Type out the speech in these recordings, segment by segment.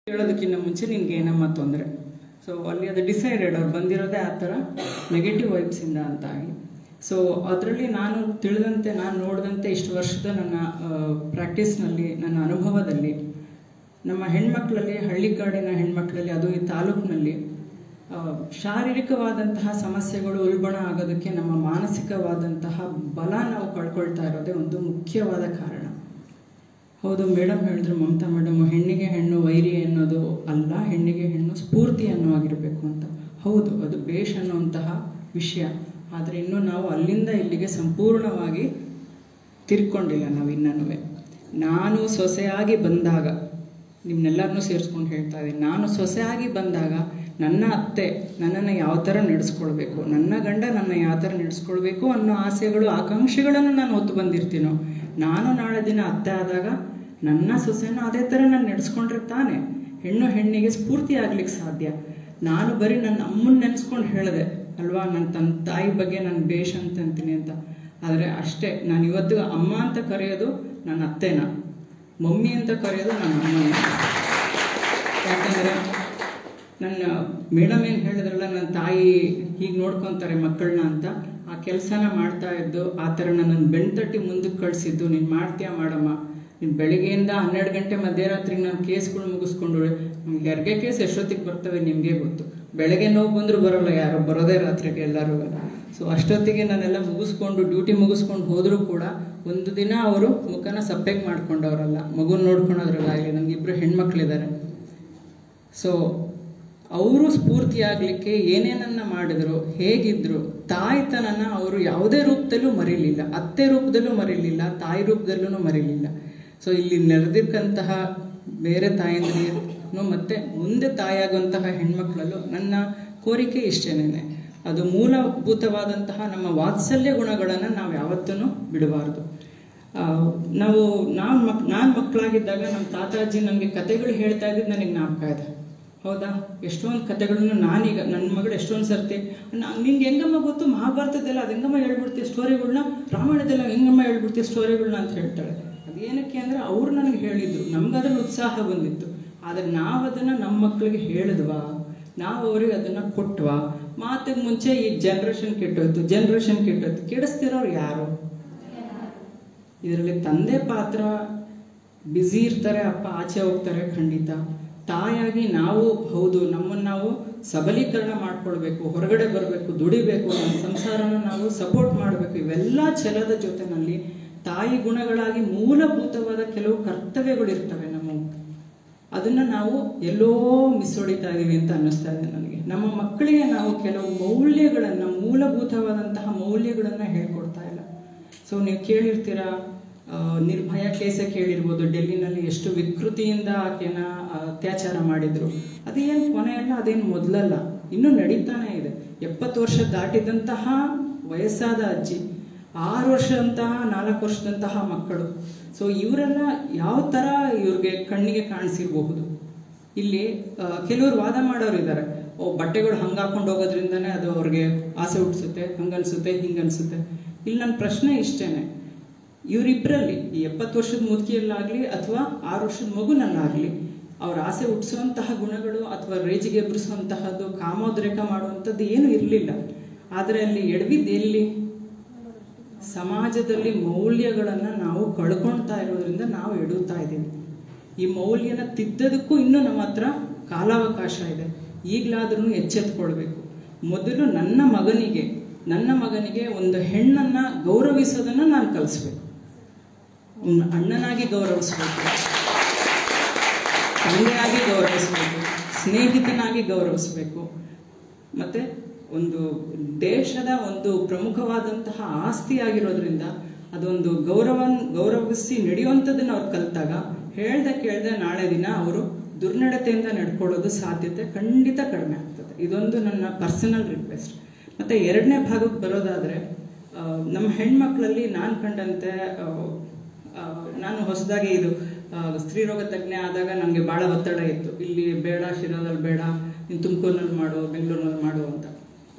ಹೇಳೋದಕ್ಕಿಂತ ಮುಂಚೆ ನಿನ್ಗೆ ಏನಮ್ಮ ತೊಂದರೆ ಸೊ ಅಲ್ಲಿ ಅದು ಡಿಸೈಡೆಡ್ ಅವ್ರು ಬಂದಿರೋದೇ ಆ ಥರ ನೆಗೆಟಿವ್ ವೈಬ್ಸಿಂದ ಅಂತ ಆಗಿ ಸೊ ಅದರಲ್ಲಿ ನಾನು ತಿಳಿದಂತೆ ನಾನು ನೋಡಿದಂತೆ ಇಷ್ಟು ವರ್ಷದ ನನ್ನ ಪ್ರಾಕ್ಟೀಸ್ನಲ್ಲಿ ನನ್ನ ಅನುಭವದಲ್ಲಿ ನಮ್ಮ ಹೆಣ್ಮಕ್ಳಲ್ಲಿ ಹಳ್ಳಿಗಾಡಿನ ಹೆಣ್ಮಕ್ಳಲ್ಲಿ ಅದು ಈ ತಾಲೂಕಿನಲ್ಲಿ ಆ, ಶಾರೀರಿಕವಾದಂತಹ ಸಮಸ್ಯೆಗಳು ಉಲ್ಬಣ ಆಗೋದಕ್ಕೆ ನಮ್ಮ ಮಾನಸಿಕವಾದಂತಹ ಬಲ ನಾವು ಕಳ್ಕೊಳ್ತಾ ಇರೋದೇ ಒಂದು ಮುಖ್ಯವಾದ ಕಾರಣ ಹೌದು ಮೇಡಮ್ ಹೇಳಿದ್ರು ಮಮತಾ ಮೇಡಮ್ ಹೆಣ್ಣಿಗೆ ಹೆಣ್ಣು ವೈರಿ ಅನ್ನೋದು ಅಲ್ಲ ಹೆಣ್ಣಿಗೆ ಹೆಣ್ಣು ಸ್ಫೂರ್ತಿ ಅನ್ನೋವಾಗಿರಬೇಕು ಅಂತ ಹೌದು ಅದು ಬೇಷ್ ಅನ್ನುವಂತಹ ವಿಷಯ ಆದರೆ ಇನ್ನೂ ನಾವು ಅಲ್ಲಿಂದ ಇಲ್ಲಿಗೆ ಸಂಪೂರ್ಣವಾಗಿ ತಿರ್ಕೊಂಡಿಲ್ಲ ನಾವು ಇನ್ನೂ ನಾನು ಸೊಸೆಯಾಗಿ ಬಂದಾಗ ನಿಮ್ಮನ್ನೆಲ್ಲರನ್ನೂ ಸೇರಿಸ್ಕೊಂಡು ಹೇಳ್ತಾ ಇದ್ದೀನಿ ನಾನು ಸೊಸೆಯಾಗಿ ಬಂದಾಗ ನನ್ನ ಅತ್ತೆ ನನ್ನನ್ನು ಯಾವ ಥರ ನಡೆಸ್ಕೊಳ್ಬೇಕು ನನ್ನ ಗಂಡ ನನ್ನ ಯಾವ ಥರ ನಡೆಸ್ಕೊಳ್ಬೇಕು ಅನ್ನೋ ಆಸೆಗಳು ಆಕಾಂಕ್ಷೆಗಳನ್ನು ನಾನು ಹೊತ್ತು ಬಂದಿರ್ತೀನೋ ನಾನು ನಾಳೆ ದಿನ ಅತ್ತೆ ಆದಾಗ ನನ್ನ ಸೊಸೆನೂ ಅದೇ ಥರ ನಾನು ನಡೆಸ್ಕೊಂಡ್ರೆ ತಾನೇ ಹೆಣ್ಣು ಹೆಣ್ಣಿಗೆ ಸ್ಫೂರ್ತಿ ಆಗ್ಲಿಕ್ಕೆ ಸಾಧ್ಯ ನಾನು ಬರೀ ನನ್ನ ಅಮ್ಮನ ನೆನೆಸ್ಕೊಂಡು ಹೇಳಿದೆ ಅಲ್ವಾ ನನ್ನ ತನ್ನ ತಾಯಿ ಬಗ್ಗೆ ನಾನು ಬೇಷ್ ಅಂತ ಅಂತೀನಿ ಅಂತ ಆದರೆ ಅಷ್ಟೇ ನಾನು ಇವತ್ತು ಅಮ್ಮ ಅಂತ ಕರೆಯೋದು ನನ್ನ ಅತ್ತೆನ ಮಮ್ಮಿ ಅಂತ ಕರೆಯೋದು ನನ್ನ ಅಮ್ಮನ ಯಾಕಂದರೆ ನನ್ನ ಮೇಡಮ್ ಏನು ಹೇಳಿದ್ರಲ್ಲ ನನ್ನ ತಾಯಿ ಹೀಗೆ ನೋಡ್ಕೊತಾರೆ ಮಕ್ಕಳನ್ನ ಅಂತ ಆ ಕೆಲಸನ ಮಾಡ್ತಾ ಇದ್ದು ಆ ಥರ ನನ್ನನ್ನು ಬೆಣ್ತಟ್ಟಿ ಮುಂದಕ್ಕೆ ಕಳಿಸಿದ್ದು ನೀನು ಮಾಡ್ತೀಯಾ ಮಾಡಮ್ಮ ನೀನು ಬೆಳಿಗ್ಗೆಯಿಂದ ಹನ್ನೆರಡು ಗಂಟೆ ಮಧ್ಯರಾತ್ರಿಗೆ ನಾನು ಕೇಸ್ಗಳು ಮುಗಿಸ್ಕೊಂಡು ನಮ್ಗೆ ಹೆರಿಗೆ ಕೇಸ್ ಎಷ್ಟೊತ್ತಿಗೆ ಬರ್ತವೆ ನಿಮಗೆ ಗೊತ್ತು ಬೆಳಗ್ಗೆ ನೋವು ಬಂದರೂ ಬರೋಲ್ಲ ಯಾರು ಬರೋದೇ ರಾತ್ರಿಗೆ ಎಲ್ಲರೂ ಸೊ ಅಷ್ಟೊತ್ತಿಗೆ ನಾನೆಲ್ಲ ಮುಗಿಸ್ಕೊಂಡು ಡ್ಯೂಟಿ ಮುಗಿಸ್ಕೊಂಡು ಹೋದರೂ ಕೂಡ ಒಂದು ದಿನ ಅವರು ಮುಖನ ಸಪ್ಪೆಗೆ ಮಾಡ್ಕೊಂಡವರಲ್ಲ ಮಗುನ ನೋಡ್ಕೊಳೋದ್ರಲ್ಲ ಆಗಲಿ ನನಗೆ ಇಬ್ಬರು ಹೆಣ್ಮಕ್ಳಿದ್ದಾರೆ ಸೊ ಅವರು ಸ್ಫೂರ್ತಿಯಾಗಲಿಕ್ಕೆ ಏನೇನನ್ನ ಮಾಡಿದ್ರು ಹೇಗಿದ್ರು ತಾಯ್ತನನ ಅವರು ಯಾವುದೇ ರೂಪದಲ್ಲೂ ಮರೀಲಿಲ್ಲ ಅತ್ತೆ ರೂಪದಲ್ಲೂ ಮರೀಲಿಲ್ಲ ತಾಯಿ ರೂಪದಲ್ಲೂ ಮರೀಲಿಲ್ಲ ಸೊ ಇಲ್ಲಿ ನೆರೆದಿಕ್ಕಂತಹ ಬೇರೆ ತಾಯಂದಿರು ಮತ್ತೆ ಮುಂದೆ ತಾಯಾಗುವಂತಹ ಹೆಣ್ಮಕ್ಳಲ್ಲೂ ನನ್ನ ಕೋರಿಕೆ ಇಷ್ಟೇನೆ ಅದು ಮೂಲಭೂತವಾದಂತಹ ನಮ್ಮ ವಾತ್ಸಲ್ಯ ಗುಣಗಳನ್ನು ನಾವು ಯಾವತ್ತೂ ಬಿಡಬಾರ್ದು ಆ, ನಾವು ನಾವು ಮಕ್ ನಾನು ಮಕ್ಕಳಾಗಿದ್ದಾಗ ನಮ್ಮ ತಾತಾಜಿ ನನಗೆ ಕತೆಗಳು ಹೇಳ್ತಾ ಇದ್ದಿದ್ದು ನನಗೆ ಜ್ಞಾಪಕ ಇದೆ ಹೌದಾ ಎಷ್ಟೊಂದು ಕತೆಗಳನ್ನು ನಾನೀಗ ನನ್ನ ಮಗಳು ಎಷ್ಟೊಂದು ಸರ್ತಿ ನಾ- ನಿಂಗೆ ಹೆಂಗಮ್ಮ ಗೊತ್ತು ಮಹಾಭಾರತದೆಲ್ಲ ಅದು ಹೆಂಗಮ್ಮ ಹೇಳ್ಬಿಡ್ತೀವಿ ಸ್ಟೋರಿಗಳನ್ನ ರಾಮಾಯಣದೆಲ್ಲ ಹೆಂಗಮ್ಮ ಹೇಳ್ಬಿಡ್ತೀವಿ ಸ್ಟೋರಿಗಳನ್ನ ಅಂತ ಹೇಳ್ತಾಳೆ ಅದೇನಕ್ಕೆ ಅಂದರೆ ಅವ್ರು ನನಗೆ ಹೇಳಿದ್ರು ನಮ್ಗೆ ಅದ್ರಲ್ಲಿ ಉತ್ಸಾಹ ಬಂದಿತ್ತು ಆದರೆ ನಾವು ಅದನ್ನು ನಮ್ಮ ಮಕ್ಕಳಿಗೆ ಹೇಳಿದ್ವಾ ನಾವು ಅವ್ರಿಗೆ ಅದನ್ನು ಕೊಟ್ವಾ ಮಾತಿಗೆ ಮುಂಚೆ ಈ ಜನ್ರೇಷನ್ ಕೆಟ್ಟೋಯ್ತು ಜನ್ರೇಷನ್ ಕೆಟ್ಟೋಯ್ತು ಕೆಡಿಸ್ತಿರೋರು ಯಾರು ಇದರಲ್ಲಿ ತಂದೆ ಪಾತ್ರ ಬ್ಯುಸಿ ಇರ್ತಾರೆ ಅಪ್ಪ ಆಚೆ ಹೋಗ್ತಾರೆ ಖಂಡಿತ ತಾಯಾಗಿ ನಾವು ಹೌದು ನಮ್ಮನ್ನು ನಾವು ಸಬಲೀಕರಣ ಮಾಡ್ಕೊಳ್ಬೇಕು ಹೊರಗಡೆ ಬರಬೇಕು ದುಡಿಬೇಕು ನಮ್ಮ ಸಂಸಾರನ ನಾವು ಸಪೋರ್ಟ್ ಮಾಡಬೇಕು ಇವೆಲ್ಲ ಛಲದ ಜೊತೆನಲ್ಲಿ ತಾಯಿ ಗುಣಗಳಾಗಿ ಮೂಲಭೂತವಾದ ಕೆಲವು ಕರ್ತವ್ಯಗಳು ಇರ್ತವೆ ನಮ್ಮ ಅದನ್ನ ನಾವು ಎಲ್ಲೋ ಮಿಸ್ ಹೊಡಿತಾ ಇದೀವಿ ಅಂತ ಅನ್ನಿಸ್ತಾ ಇದೆ ನನಗೆ ನಮ್ಮ ಮಕ್ಕಳಿಗೆ ನಾವು ಕೆಲವು ಮೌಲ್ಯಗಳನ್ನು ಮೂಲಭೂತವಾದಂತಹ ಮೌಲ್ಯಗಳನ್ನು ಹೇಳ್ಕೊಡ್ತಾ ಇಲ್ಲ ಸೊ ನೀವು ಕೇಳಿರ್ತೀರಾ ಆ, ನಿರ್ಭಯ ಕೇಸೆ ಕೇಳಿರ್ಬೋದು ಡೆಲ್ಲಿನಲ್ಲಿ ಎಷ್ಟು ವಿಕೃತಿಯಿಂದ ಆಕೆನ ಆ, ಅತ್ಯಾಚಾರ ಮಾಡಿದ್ರು ಅದೇನು ಕೊನೆಯಲ್ಲ ಅದೇನು ಮೊದಲಲ್ಲ ಇನ್ನೂ ನಡೀತಾನೆ ಇದೆ ಎಪ್ಪತ್ತು ವರ್ಷ ದಾಟಿದಂತಹ ವಯಸ್ಸಾದ ಅಜ್ಜಿ ಆರು ವರ್ಷದಂತಹ ನಾಲ್ಕು ವರ್ಷದಂತಹ ಮಕ್ಕಳು ಸೊ ಇವರೆಲ್ಲ ಯಾವ ಥರ ಇವ್ರಿಗೆ ಕಣ್ಣಿಗೆ ಕಾಣಿಸಿರಬಹುದು ಇಲ್ಲಿ ಆ, ಕೆಲವರು ವಾದ ಮಾಡೋರು ಇದ್ದಾರೆ ಓ ಬಟ್ಟೆಗಳು ಹಂಗೆ ಹಾಕೊಂಡು ಹೋಗೋದ್ರಿಂದನೇ ಅದು ಅವ್ರಿಗೆ ಆಸೆ ಹುಟ್ಟಿಸುತ್ತೆ ಹಂಗನ್ಸುತ್ತೆ ಹಿಂಗನ್ಸುತ್ತೆ ಇಲ್ಲಿ ನನ್ನ ಪ್ರಶ್ನೆ ಇಷ್ಟೇನೆ ಇವರಿಬ್ಬರಲ್ಲಿ ಈ ಎಪ್ಪತ್ತು ವರ್ಷದ ಮುದುಕಿಯಲ್ಲಾಗಲಿ ಅಥವಾ ಆರು ವರ್ಷದ ಮಗುನಲ್ಲಾಗಲಿ ಅವ್ರ ಆಸೆ ಹುಟ್ಟಿಸುವಂತಹ ಗುಣಗಳು ಅಥವಾ ರೇಜಿಗೆ ಎಬ್ಬರಿಸುವಂತಹದ್ದು ಕಾಮೋದ್ರೇಕ ಮಾಡುವಂಥದ್ದು ಏನು ಇರಲಿಲ್ಲ ಆದರೆ ಅಲ್ಲಿ ಎಡವಿದ್ದು ಎಲ್ಲಿ ಸಮಾಜದಲ್ಲಿ ಮೌಲ್ಯಗಳನ್ನು ನಾವು ಕಳ್ಕೊಳ್ತಾ ಇರೋದ್ರಿಂದ ನಾವು ಎಡುತ್ತಾ ಇದ್ದೀವಿ ಈ ಮೌಲ್ಯನ ತಿದ್ದದಕ್ಕೂ ಇನ್ನೂ ನಮ್ಮ ಹತ್ರ ಕಾಲಾವಕಾಶ ಇದೆ ಈಗಲಾದ್ರೂ ಎಚ್ಚೆತ್ಕೊಳ್ಬೇಕು ಮೊದಲು ನನ್ನ ಮಗನಿಗೆ ನನ್ನ ಮಗನಿಗೆ ಒಂದು ಹೆಣ್ಣನ್ನ ಗೌರವಿಸೋದನ್ನ ನಾನು ಕಲಿಸ್ಬೇಕು ಅವ್ನ ಅಣ್ಣನಾಗಿ ಗೌರವಿಸ್ಬೇಕು ತಂದೆಯಾಗಿ ಗೌರವಿಸ್ಬೇಕು ಸ್ನೇಹಿತನಾಗಿ ಗೌರವಿಸ್ಬೇಕು ಮತ್ತೆ ಒಂದು ದೇಶದ ಒಂದು ಪ್ರಮುಖವಾದಂತಹ ಆಸ್ತಿ ಆಗಿರೋದ್ರಿಂದ ಅದೊಂದು ಗೌರವ ಗೌರವಿಸಿ ನಡೆಯುವಂಥದ್ದನ್ನ ಅವ್ರು ಕಲಿತಾಗ ಹೇಳ್ದೆ ಕೇಳ್ದೆ ನಾಳೆ ದಿನ ಅವರು ದುರ್ನಡತೆಯಿಂದ ನಡ್ಕೊಳ್ಳೋದು ಸಾಧ್ಯತೆ ಖಂಡಿತ ಕಡಿಮೆ ಆಗ್ತದೆ ಇದೊಂದು ನನ್ನ ಪರ್ಸನಲ್ ರಿಕ್ವೆಸ್ಟ್ ಮತ್ತೆ ಎರಡನೇ ಭಾಗಕ್ಕೆ ಬರೋದಾದ್ರೆ ಆ, ನಮ್ಮ ಹೆಣ್ಮಕ್ಳಲ್ಲಿ ನಾನು ಕಂಡಂತೆ ಆ, ಆ, ನಾನು ಹೊಸದಾಗಿ ಇದು ಆ, ಸ್ತ್ರೀರೋಗ ತಜ್ಞೆ ಆದಾಗ ನನಗೆ ಭಾಳ ಒತ್ತಡ ಇತ್ತು ಇಲ್ಲಿ ಬೇಡ ಶಿರಾದಲ್ಲಿ ಬೇಡ ನೀನು ತುಮಕೂರಿನಲ್ಲಿ ಮಾಡು ಬೆಂಗಳೂರಿನಲ್ಲಿ ಮಾಡು ಅಂತ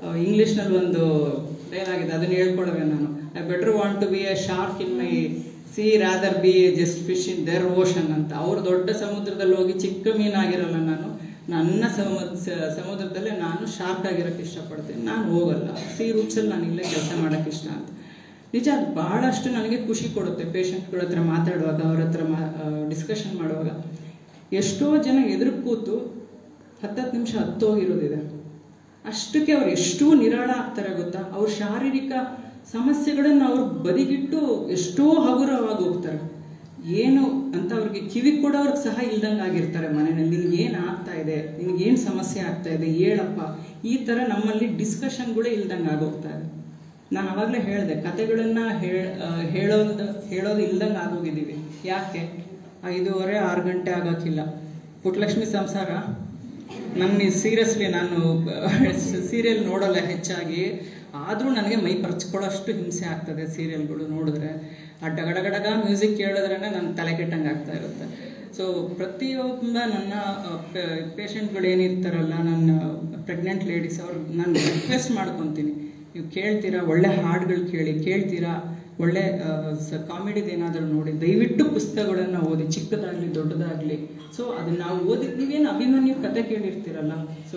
ಇಂಗ್ಲೀಷ್ನಲ್ಲಿ ಒಂದು ಏನಾಗಿದೆ ಅದನ್ನು ಹೇಳ್ಕೊಡವೆ ನಾನು I better want to be a shark in my sea rather be just fish in their ocean ಅಂತ ಅವ್ರು ದೊಡ್ಡ ಸಮುದ್ರದಲ್ಲಿ ಹೋಗಿ ಚಿಕ್ಕ ಮೀನಾಗಿರಲ್ಲ ನಾನು ನನ್ನ ಸಮುದ್ರ ಸಮುದ್ರದಲ್ಲೇ ನಾನು ಶಾರ್ಪ್ ಆಗಿರೋಕ್ಕೆ ಇಷ್ಟಪಡ್ತೀನಿ ನಾನು ಹೋಗಲ್ಲ ಸಿ ರೂಟ್ಸಲ್ಲಿ ನಾನು ಇಲ್ಲೇ ಕೆಲಸ ಮಾಡೋಕ್ಕೆ ಇಷ್ಟ ಅಂತ ನಿಜ ಅದು ಭಾಳಷ್ಟು ನನಗೆ ಖುಷಿ ಕೊಡುತ್ತೆ ಪೇಷಂಟ್ಗಳ ಹತ್ರ ಮಾತಾಡುವಾಗ ಅವ್ರ ಹತ್ರ ಮಾ ಡಿಸ್ಕಷನ್ ಮಾಡುವಾಗ ಎಷ್ಟೋ ಜನ ಎದುರು ಕೂತು ಹತ್ತತ್ತು ನಿಮಿಷ ಹತ್ತೋಗಿರೋದಿದೆ ಅಷ್ಟಕ್ಕೆ ಅವ್ರು ಎಷ್ಟು ನಿರಾಳ ಆಗ್ತಾರೆ ಗೊತ್ತಾ ಅವ್ರ ಶಾರೀರಿಕ ಸಮಸ್ಯೆಗಳನ್ನು ಅವ್ರು ಬದಿಗಿಟ್ಟು ಎಷ್ಟೋ ಹಗುರವಾಗಿ ಹೋಗ್ತಾರೆ ಏನು ಅಂತ ಅವ್ರಿಗೆ ಕಿವಿ ಕೊಡೋರ್ಗೆ ಸಹ ಇಲ್ದಂಗೆ ಆಗಿರ್ತಾರೆ ಮನೆಯಲ್ಲಿ ನಿನ್ಗೆ ಏನು ಆಗ್ತಾ ಇದೆ ನಿನ್ಗೆ ಏನು ಸಮಸ್ಯೆ ಆಗ್ತಾ ಇದೆ ಹೇಳಪ್ಪ ಈ ಥರ ನಮ್ಮಲ್ಲಿ ಡಿಸ್ಕಷನ್ಗಳೇ ಇಲ್ದಂಗೆ ಆಗೋಗ್ತಾ ಇದೆ ನಾನು ಅವಾಗಲೇ ಹೇಳಿದೆ ಕತೆಗಳನ್ನ ಹೇಳ ಹೇಳೋದು ಹೇಳೋದು ಇಲ್ದಂಗೆ ಆಗೋಗಿದ್ದೀವಿ ಯಾಕೆ ಐದೂವರೆ ಆರು ಗಂಟೆ ಆಗೋಕ್ಕಿಲ್ಲ ಪುಟ್ಟಲಕ್ಷ್ಮಿ ಸಂಸಾರ ನನ್ನ ಸೀರಿಯಸ್ಲಿ ನಾನು ಸೀರಿಯಲ್ ನೋಡಲ್ಲ ಹೆಚ್ಚಾಗಿ ಆದರೂ ನನಗೆ ಮೈ ಪರ್ಚ್ಕೊಳ್ಳೋಷ್ಟು ಹಿಂಸೆ ಆಗ್ತದೆ ಸೀರಿಯಲ್ಗಳು ನೋಡಿದ್ರೆ ಆ ಡಗಡಗಡಗ ಮ್ಯೂಸಿಕ್ ಕೇಳಿದ್ರೇ ನನ್ನ ತಲೆ ಕೆಟ್ಟಂಗೆ ಆಗ್ತಾ ಇರುತ್ತೆ ಸೊ ಪ್ರತಿಯೊಬ್ಬ ನನ್ನ ಪೇಷಂಟ್ಗಳು ಏನಿರ್ತಾರಲ್ಲ ನನ್ನ ಪ್ರೆಗ್ನೆಂಟ್ ಲೇಡೀಸ್ ಅವ್ರು ನಾನು ರಿಕ್ವೆಸ್ಟ್ ಮಾಡ್ಕೊತೀನಿ ನೀವು ಕೇಳ್ತೀರಾ ಒಳ್ಳೆ ಹಾಡುಗಳು ಕೇಳಿ ಕೇಳ್ತೀರಾ ಒಳ್ಳೆ ಕಾಮಿಡಿದು ಏನಾದರೂ ನೋಡಿ ದಯವಿಟ್ಟು ಪುಸ್ತಕಗಳನ್ನು ಓದಿ ಚಿಕ್ಕದಾಗಲಿ ದೊಡ್ಡದಾಗಲಿ ಸೊ ಅದನ್ನ ನಾವು ಓದಿ ನೀವೇನು ಅಭಿಮನ್ಯು ಕತೆ ಕೇಳಿರ್ತೀರಲ್ಲ ಸೊ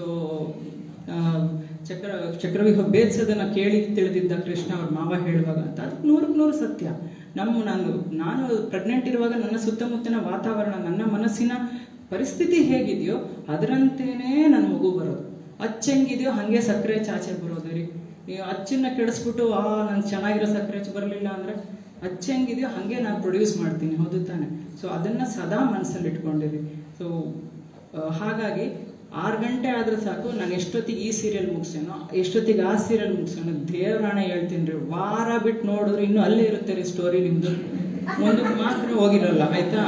ಚಕ್ರ ಚಕ್ರವ್ಯೂಹ ಭೇದಿಸೋದನ್ನ ಕೇಳಿ ತಿಳಿದಿದ್ದ ಕೃಷ್ಣ ಅವ್ರ ಮಾವ ಹೇಳುವಾಗ ಅಂತ ಅದಕ್ಕೆ ನೂರಕ್ಕೆ ನೂರು ಸತ್ಯ ನಮ್ಮ ನಾನು ನಾನು ಪ್ರೆಗ್ನೆಂಟ್ ಇರುವಾಗ ನನ್ನ ಸುತ್ತಮುತ್ತಲಿನ ವಾತಾವರಣ ನನ್ನ ಮನಸ್ಸಿನ ಪರಿಸ್ಥಿತಿ ಹೇಗಿದೆಯೋ ಅದರಂತೆಯೇ ನನ್ನ ಮಗು ಬರೋದು ಅಚ್ಚೆಂಗಿದೆಯೋ ಹಾಗೆ ಸಕ್ಕರೆ ಚಾಚೆ ಬರೋದು ರೀ ನೀವು ಅಚ್ಚನ್ನ ಕೆಡಿಸ್ಬಿಟ್ಟು ಆ ನನ್ಗೆ ಚೆನ್ನಾಗಿರೋ ಸಕ್ಕರೆ ಬರಲಿಲ್ಲ ಅಂದರೆ ಅಚ್ಚೆಂಗಿದೆಯೋ ಹಾಗೆ ನಾನು ಪ್ರೊಡ್ಯೂಸ್ ಮಾಡ್ತೀನಿ ಹೌದು ತಾನೆ ಸೊ ಅದನ್ನು ಸದಾ ಮನಸ್ಸಲ್ಲಿ ಇಟ್ಕೊಂಡಿರಿ ಸೊ ಹಾಗಾಗಿ ಆರು ಗಂಟೆ ಆದ್ರೆ ಸಾಕು ನಾನು ಎಷ್ಟೊತ್ತಿಗೆ ಈ ಸೀರಿಯಲ್ ಮುಗಿಸೇನೋ ಎಷ್ಟೊತ್ತಿಗೆ ಆ ಸೀರಿಯಲ್ ಮುಗಿಸೇನೋ ದೇವರಾಣ ಹೇಳ್ತೀನಿ ರೀ ವಾರ ಬಿಟ್ಟು ನೋಡಿದ್ರೆ ಇನ್ನೂ ಅಲ್ಲೇ ಇರುತ್ತೆ ರೀ ಸ್ಟೋರಿ ನಿಮ್ಮದು ಮುಂದಕ್ಕೆ ಮಾತ್ರ ಹೋಗಿರಲ್ಲ ಆಯ್ತಾ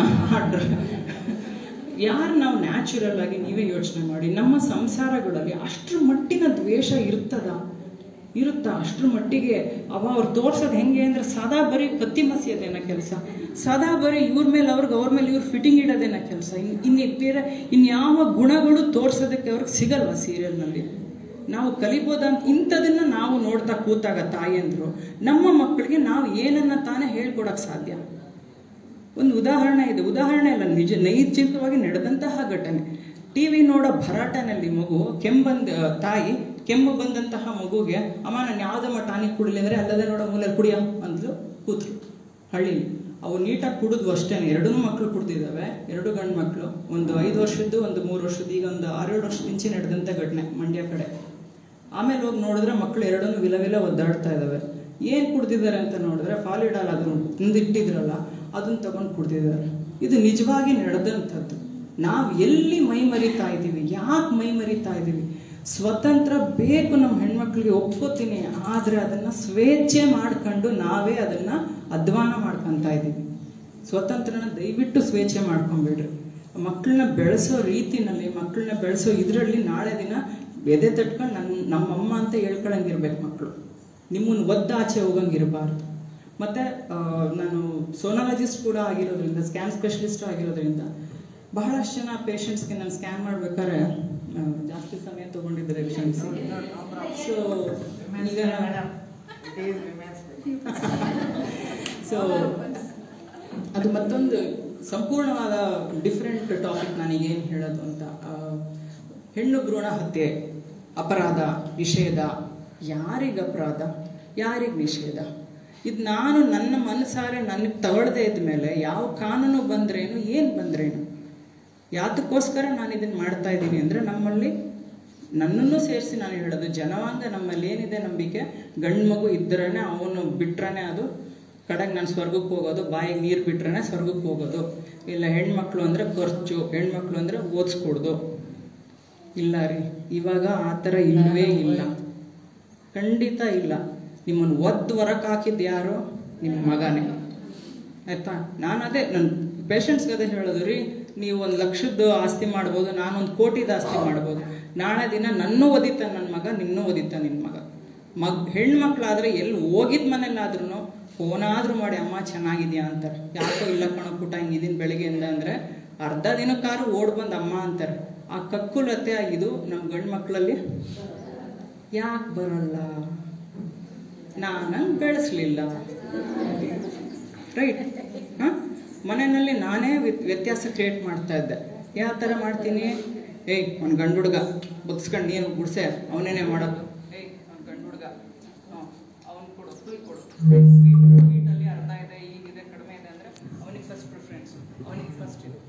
ಯಾರು ನಾವು ನ್ಯಾಚುರಲ್ ಆಗಿ ನೀವೇ ಯೋಚನೆ ಮಾಡಿ ನಮ್ಮ ಸಂಸಾರಗಳಲ್ಲಿ ಅಷ್ಟರ ಮಟ್ಟಿನ ದ್ವೇಷ ಇರ್ತದ ಇರುತ್ತಾ ಅಷ್ಟ್ರ ಮಟ್ಟಿಗೆ ಅವ ಅವ್ರು ತೋರ್ಸೋದು ಹೆಂಗೆ ಅಂದ್ರೆ ಸದಾ ಬರೀ ಕತ್ತಿ ಮಸಿಯೋದೇನ ಕೆಲಸ ಸದಾ ಬರೀ ಇವ್ರ ಮೇಲೆ ಅವ್ರಿಗೆ ಅವ್ರ ಮೇಲೆ ಇವ್ರು ಫಿಟ್ಟಿಂಗ್ ಇಡೋದೇನ ಕೆಲಸ ಇನ್ ಇನ್ನು ಬೇರೆ ಇನ್ಯಾವ ಗುಣಗಳು ತೋರ್ಸೋದಕ್ಕೆ ಅವ್ರಿಗೆ ಸಿಗಲ್ವ ಸೀರಿಯಲ್ನಲ್ಲಿ ನಾವು ಕಲಿಬೋದಂತ ಇಂಥದನ್ನ ನಾವು ನೋಡ್ತಾ ಕೂತಾಗ ತಾಯಿಯಂದ್ರು ನಮ್ಮ ಮಕ್ಕಳಿಗೆ ನಾವು ಏನನ್ನ ತಾನೇ ಹೇಳ್ಕೊಡಕ್ಕೆ ಸಾಧ್ಯ ಒಂದು ಉದಾಹರಣೆ ಇದೆ ಉದಾಹರಣೆ ಅಲ್ಲ ನಿಜ ನೈಜಿಕವಾಗಿ ನಡೆದಂತಹ ಘಟನೆ ಟಿ ವಿ ನೋಡೋ ಭರಾಟನಲ್ಲಿ ಮಗು ಕೆಂಬಂದ ತಾಯಿ ಕೆಮ್ಮು ಬಂದಂತಹ ಮಗುಗೆ ಅಮ್ಮ ನಾನು ಯಾವುದಮ್ಮ ಟಾನಿಕ್ ಕುಡಿಲಿ ಅಂದರೆ ಅಲ್ಲದೆ ನೋಡೋ ಮೂಲೆ ಕುಡಿಯ ಅಂದ್ಲು ಕೂತ್ರು ಹಳ್ಳಿಲಿ ಅವು ನೀಟಾಗಿ ಕುಡಿದ್ವು ಅಷ್ಟೇ ಎರಡೂ ಮಕ್ಕಳು ಕುಡ್ದಿದ್ದಾವೆ ಎರಡು ಗಂಡು ಮಕ್ಕಳು ಒಂದು ಐದು ವರ್ಷದ್ದು ಒಂದು ಮೂರು ವರ್ಷದ್ದು ಈಗ ಒಂದು ಆರೇಳು ವರ್ಷದ ಮುಂಚೆ ನಡೆದಂಥ ಘಟನೆ ಮಂಡ್ಯ ಕಡೆ ಆಮೇಲೆ ಹೋಗಿ ನೋಡಿದ್ರೆ ಮಕ್ಕಳು ಎರಡನ್ನೂ ವಿಲ ವಿಲ ಒದ್ದಾಡ್ತಾ ಇದ್ದಾವೆ ಏನು ಕುಡ್ದಿದ್ದಾರೆ ಅಂತ ನೋಡಿದ್ರೆ ಫಾಲಿಡಾಲ್ ಅದನ್ನು ತಂದಿಟ್ಟಿದ್ರಲ್ಲ ಅದನ್ನ ತಗೊಂಡು ಕುಡ್ದಿದ್ದಾರೆ ಇದು ನಿಜವಾಗಿ ನಡೆದಂಥದ್ದು ನಾವು ಎಲ್ಲಿ ಮೈ ಮರಿತಾ ಇದ್ದೀವಿ ಯಾಕೆ ಮೈ ಮರಿತಾ ಇದ್ದೀವಿ ಸ್ವತಂತ್ರ ಬೇಕು ನಮ್ಮ ಹೆಣ್ಮಕ್ಳಿಗೆ ಒಪ್ಕೋತೀನಿ ಆದರೆ ಅದನ್ನು ಸ್ವೇಚ್ಛೆ ಮಾಡ್ಕೊಂಡು ನಾವೇ ಅದನ್ನು ಅಧ್ವಾನ ಮಾಡ್ಕೊತಾ ಇದ್ದೀವಿ ಸ್ವತಂತ್ರನ ದಯವಿಟ್ಟು ಸ್ವೇಚ್ಛೆ ಮಾಡ್ಕೊಂಬಿಡ್ರಿ ಮಕ್ಕಳನ್ನ ಬೆಳೆಸೋ ರೀತಿನಲ್ಲಿ ಮಕ್ಕಳನ್ನ ಬೆಳೆಸೋ ಇದರಲ್ಲಿ ನಾಳೆ ದಿನ ಎದೆ ತಟ್ಕೊಂಡು ನನ್ನ ನಮ್ಮಮ್ಮ ಅಂತ ಹೇಳ್ಕೊಳಂಗಿರ್ಬೇಕು ಮಕ್ಕಳು ನಿಮ್ಮನ್ನು ಒದ್ದ ಆಚೆ ಹೋಗಂಗಿರಬಾರ್ದು ಮತ್ತು ನಾನು ಸೋನಾಲಜಿಸ್ಟ್ ಕೂಡ ಆಗಿರೋದ್ರಿಂದ ಸ್ಕ್ಯಾನ್ ಸ್ಪೆಷಲಿಸ್ಟ್ ಆಗಿರೋದ್ರಿಂದ ಬಹಳಷ್ಟು ಜನ ಪೇಷಂಟ್ಸ್ಗೆ ನಾನು ಸ್ಕ್ಯಾನ್ ಮಾಡ್ಬೇಕಾದ್ರೆ ಆ, ಜಾಸ್ತಿ ಸಮಯ ತಗೊಂಡಿದ್ದಾರೆ ಕ್ಷಮಿಸಿ ಸೊ ಈಗ ಸೊ ಅದು ಮತ್ತೊಂದು ಸಂಪೂರ್ಣವಾದ ಡಿಫ್ರೆಂಟ್ ಟಾಪಿಕ್ ನನಗೇನು ಹೇಳೋದು ಅಂತ ಆ, ಹೆಣ್ಣು ಭ್ರೂಣ ಹತ್ಯೆ ಅಪರಾಧ ನಿಷೇಧ ಯಾರಿಗೆ ಅಪರಾಧ ಯಾರಿಗೆ ನಿಷೇಧ ಇದು ನಾನು ನನ್ನ ಮನಸಾರೆ ನನಗೆ ತಗೊಳ್ದೇ ಇದ್ಮೇಲೆ ಯಾವ ಕಾನೂನು ಬಂದ್ರೇನು ಏನು ಬಂದ್ರೇನು ಯಾತಕ್ಕೋಸ್ಕರ ನಾನು ಇದನ್ನು ಮಾಡ್ತಾ ಇದ್ದೀನಿ ಅಂದರೆ ನಮ್ಮಲ್ಲಿ ನನ್ನನ್ನು ಸೇರಿಸಿ ನಾನು ಹೇಳೋದು ಜನವಾಂಗ ನಮ್ಮಲ್ಲಿ ಏನಿದೆ ನಂಬಿಕೆ ಗಂಡು ಮಗು ಇದ್ದರೇ ಅವನು ಬಿಟ್ರೇ ಅದು ಕಡೆಗೆ ನಾನು ಸ್ವರ್ಗಕ್ಕೆ ಹೋಗೋದು ಬಾಯಿಗೆ ನೀರು ಬಿಟ್ರೇ ಸ್ವರ್ಗಕ್ಕೆ ಹೋಗೋದು ಇಲ್ಲ ಹೆಣ್ಮಕ್ಳು ಅಂದರೆ ಖರ್ಚು ಹೆಣ್ಮಕ್ಳು ಅಂದರೆ ಓದಿಸ್ಕೊಡ್ದು ಇಲ್ಲ ರೀ ಇವಾಗ ಆ ಥರ ಇಲ್ಲವೇ ಇಲ್ಲ ಖಂಡಿತ ಇಲ್ಲ ನಿಮ್ಮನ್ನು ಒದ್ದು ಹೊರಕ್ಕೆ ಹಾಕಿದ್ದು ಯಾರು ನಿಮ್ಮ ಮಗನೇ ಆಯ್ತಾ ನಾನು ಅದೇ ನನ್ನ ಪೇಷಂಟ್ಸ್ಗೆ ಅದೇ ಹೇಳೋದು ರೀ ನೀವು ಒಂದು ಲಕ್ಷದ್ದು ಆಸ್ತಿ ಮಾಡ್ಬೋದು ನಾನೊಂದು ಕೋಟಿದ ಆಸ್ತಿ ಮಾಡ್ಬೋದು ನಾಳೆ ದಿನ ನನ್ನೂ ಓದಿತ ನನ್ನ ಮಗ ನಿನ್ನೂ ಓದಿತ ನಿನ್ನ ಮಗ ಮಗ್ ಹೆಣ್ಮಕ್ಳಾದ್ರೆ ಎಲ್ಲಿ ಹೋಗಿದ ಮನೇಲಾದ್ರೂ ಫೋನ್ ಆದ್ರೂ ಮಾಡಿ ಅಮ್ಮ ಚೆನ್ನಾಗಿದ್ಯಾ ಅಂತಾರೆ ಯಾಕೋ ಇಲ್ಲ ಕಣೋ ಪುಟ ಹಿಂಗಿದೀನಿ ಬೆಳಿಗ್ಗೆಯಿಂದ ಅಂದರೆ ಅರ್ಧ ದಿನಕ್ಕಾರು ಓಡ್ ಬಂದು ಅಮ್ಮ ಅಂತಾರೆ ಆ ಕಕ್ಕುಲತೆ ಆಗಿದು ನಮ್ಮ ಗಂಡು ಮಕ್ಕಳಲ್ಲಿ ಯಾಕೆ ಬರಲ್ಲ ನಾನಂಗೆ ಬೆಳೆಸ್ಲಿಲ್ಲ ರೈಟ್ ಹಾಂ ಮನೆಯಲ್ಲಿ ನಾನೇ ವ್ಯತ್- ವ್ಯತ್ಯಾಸ ಕ್ರಿಯೇಟ್ ಮಾಡ್ತಾ ಇದ್ದೆ ಯಾವ ಥರ ಮಾಡ್ತೀನಿ ಏಯ್ ಅವ್ನು ಗಂಡು ಹುಡುಗ ಬಗ್ಸ್ಕೊಂಡು ನೀನು ಗುಡ್ಸೆ ಅವನೇನೆ ಮಾಡೋದು ಏಯ್ ಅವ್ನು ಗಂಡು ಹುಡುಗ ಅವ್ನು ಕೊಡು ಫುಲ್ ಕೊಡು ಸ್ವೀಟಲ್ಲಿ ಅರ್ಧ ಇದೆ ಈಗಿದೆ ಕಡಿಮೆ ಇದೆ ಅಂದರೆ ಅವನಿಗೆ ಫಸ್ಟ್ ಪ್ರಿಫರೆನ್ಸ್ ಅವನಿಗೆ ಫಸ್ಟ್ ಇದೆ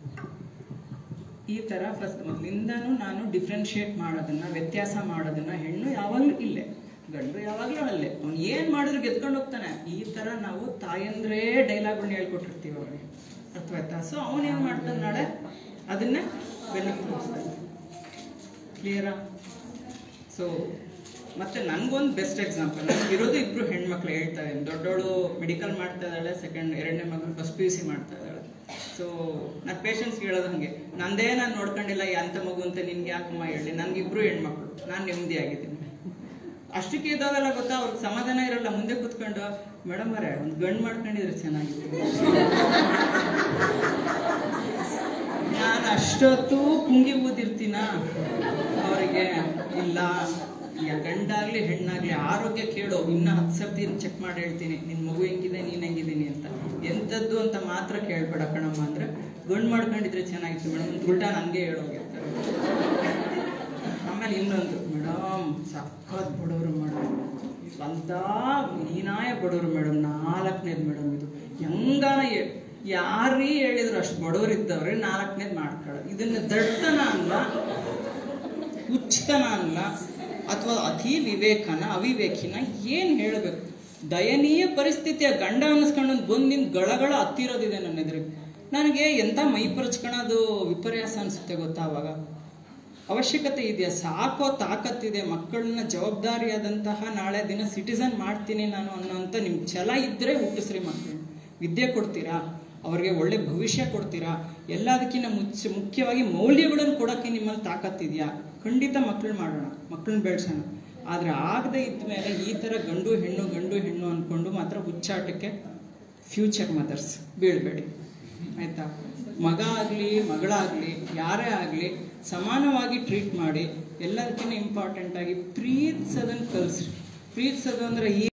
ಈ ಥರ ಫಸ್ಟ್ ಮೊದಲಿಂದನೂ ನಾನು ಡಿಫ್ರೆನ್ಶಿಯೇಟ್ ಮಾಡೋದನ್ನ ವ್ಯತ್ಯಾಸ ಮಾಡೋದನ್ನ ಹೆಣ್ಣು ಯಾವಾಗಲೂ ಇಲ್ಲೇ ಗಂಡು ಯಾವಾಗಲೂ ಅಲ್ಲೇ ಅವ್ನು ಏನು ಮಾಡಿದ್ರು ಗೆದ್ಕೊಂಡು ಹೋಗ್ತಾನೆ ಈ ಥರ ನಾವು ತಾಯಂದ್ರೇ ಡೈಲಾಗ್ಗಳನ್ನ ಹೇಳ್ಕೊಟ್ಟಿರ್ತೀವಿ ಅವನಿಗೆ ಅರ್ಥವಾಯ್ತಾ ಸೊ ಅವನೇನು ಮಾಡ್ತಾನೆ ನಾಳೆ ಅದನ್ನೇ ಬೆನ್ನಕ್ಕೆ ತೋರಿಸ್ತಾನೆ ಕ್ಲಿಯರಾ ಸೊ ಮತ್ತೆ ನನಗೊಂದು ಬೆಸ್ಟ್ ಎಕ್ಸಾಂಪಲ್ ಇರೋದು ಇಬ್ರು ಹೆಣ್ಮಕ್ಳು ಹೇಳ್ತಾ ಇದ್ದೀನಿ ದೊಡ್ಡವಳು ಮೆಡಿಕಲ್ ಮಾಡ್ತಾ ಇದ್ದಾಳೆ ಸೆಕೆಂಡ್ ಎರಡನೇ ಮಗಳು ಫಸ್ಟ್ ಪಿ ಯು ಸಿ ಮಾಡ್ತಾ ಇದ್ದಾಳೆ ಸೊ ನಾನು ಪೇಷನ್ಸ್ ಹೇಳೋದು ಹಾಗೆ ನಂದೇ ನಾನು ನೋಡ್ಕೊಂಡಿಲ್ಲ ಎಂತ ಮಗು ಅಂತ ನಿನ್ಗೆ ಯಾಕಮ್ಮ ಹೇಳಿ ನನಗಿಬ್ರು ಹೆಣ್ಮಕ್ಳು ನಾನು ನೆಮ್ಮದಿಯಾಗಿದ್ದೀನಿ ಅಷ್ಟಕ್ಕೆ ಇದಾವೆಲ್ಲ ಗೊತ್ತಾ ಅವ್ರಿಗೆ ಸಮಾಧಾನ ಇರಲ್ಲ ಮುಂದೆ ಕೂತ್ಕೊಂಡು ಮೇಡಮ್ ಅವರೇ ಒಂದು ಗಂಡು ಮಾಡ್ಕೊಂಡಿದ್ರೆ ಚೆನ್ನಾಗಿತ್ತು ನಾನು ಅಷ್ಟೊತ್ತು ಪುಂಗಿ ಊದಿರ್ತೀನ ಅವರಿಗೆ ಇಲ್ಲ ಯಾ ಗಂಡಾಗ್ಲಿ ಹೆಣ್ಣಾಗ್ಲಿ ಆರೋಗ್ಯ ಕೇಳು ಇನ್ನ ಹತ್ತು ಸರ್ತಿ ಚೆಕ್ ಮಾಡಿ ಹೇಳ್ತೀನಿ ನಿನ್ ಮಗು ಹೆಂಗಿದೆ ನೀನ್ ಹೆಂಗಿದ್ದೀನಿ ಅಂತ ಎಂಥದ್ದು ಅಂತ ಮಾತ್ರ ಕೇಳ್ಬೇಡ ಕಣಮ್ಮ ಅಂದ್ರೆ ಗಂಡು ಮಾಡ್ಕೊಂಡಿದ್ರೆ ಚೆನ್ನಾಗಿತ್ತು ಮೇಡಮ್ ಉಲ್ಟಾ ನನಗೆ ಹೇಳೋಗಿರ್ತಾರೆ ಆಮೇಲೆ ಇನ್ನೊಂದು ಮೇಡಮ್ ಸಖತ್ ಬಡವರು ಮೇಡಮ್ ಸ್ವಂತ ಹೀನಾಯ ಬಡವರು ಮೇಡಮ್ ನಾಲ್ಕನೇದು ಮೇಡಮ್ ಇದು ಹೆಂಗಾನ ಯಾರೀ ಹೇಳಿದ್ರು ಅಷ್ಟು ಬಡವರು ಇದ್ದವ್ರೆ ನಾಲ್ಕನೇದು ಮಾಡ್ಕೊಳ್ಳೋದು ಇದನ್ನ ದಡ್ತನ ಅಲ್ಲ ಹುಚ್ಚತನ ಅಲ್ಲ ಅಥವಾ ಅತಿ ವಿವೇಕನ ಅವಿವೇಕಿನ ಏನು ಹೇಳಬೇಕು ದಯನೀಯ ಪರಿಸ್ಥಿತಿಯ ಗಂಡ ಅನ್ನಿಸ್ಕೊಂಡು ಬಂದು ನಿಂತು ಗಳಗಳ ಹತ್ತಿರೋದಿದೆ ನನ್ನ ಎದುರಿಗೆ ನನಗೆ ಎಂಥ ಮೈ ಪರಚ್ಕೊಳ್ಳೋದು ವಿಪರ್ಯಾಸ ಅನಿಸುತ್ತೆ ಗೊತ್ತಾ ಅವಾಗ ಅವಶ್ಯಕತೆ ಇದೆಯಾ ಸಾಕೋ ತಾಕತ್ತಿದೆ ಮಕ್ಕಳನ್ನ ಜವಾಬ್ದಾರಿಯಾದಂತಹ ನಾಳೆ ದಿನ ಸಿಟಿಸನ್ ಮಾಡ್ತೀನಿ ನಾನು ಅನ್ನೋಂಥ ನಿಮ್ ಛಲ ಇದ್ರೆ ಹುಟ್ಟಿಸ್ರಿ ಮಕ್ಕಳು ವಿದ್ಯೆ ಕೊಡ್ತೀರಾ ಅವ್ರಿಗೆ ಒಳ್ಳೆ ಭವಿಷ್ಯ ಕೊಡ್ತೀರಾ ಎಲ್ಲದಕ್ಕಿಂತ ಮುಚ್ಚ ಮುಖ್ಯವಾಗಿ ಮೌಲ್ಯಗಳನ್ನು ಕೊಡೋಕ್ಕೆ ನಿಮ್ಮಲ್ಲಿ ತಾಕತ್ತಿದೆಯಾ ಖಂಡಿತ ಮಕ್ಕಳು ಮಾಡೋಣ ಮಕ್ಕಳನ್ನ ಬೆಳೆಸೋಣ ಆದರೆ ಆಗದೆ ಇದ್ಮೇಲೆ ಈ ಥರ ಗಂಡು ಹೆಣ್ಣು ಗಂಡು ಹೆಣ್ಣು ಅಂದ್ಕೊಂಡು ಮಾತ್ರ ಹುಚ್ಚಾಟಕ್ಕೆ ಫ್ಯೂಚರ್ ಮದರ್ಸ್ ಬೀಳ್ಬೇಡಿ ಆಯ್ತಾ ಮಗ ಆಗಲಿ ಮಗಳಾಗಲಿ ಯಾರೇ ಆಗಲಿ ಸಮಾನವಾಗಿ ಟ್ರೀಟ್ ಮಾಡಿ ಎಲ್ಲದಕ್ಕಿಂತ ಇಂಪಾರ್ಟೆಂಟ್ ಆಗಿ ಪ್ರೀತಿಸೋದನ್ನು ಕಲಿಸ್ರಿ ಪ್ರೀತಿಸೋದು ಅಂದರೆ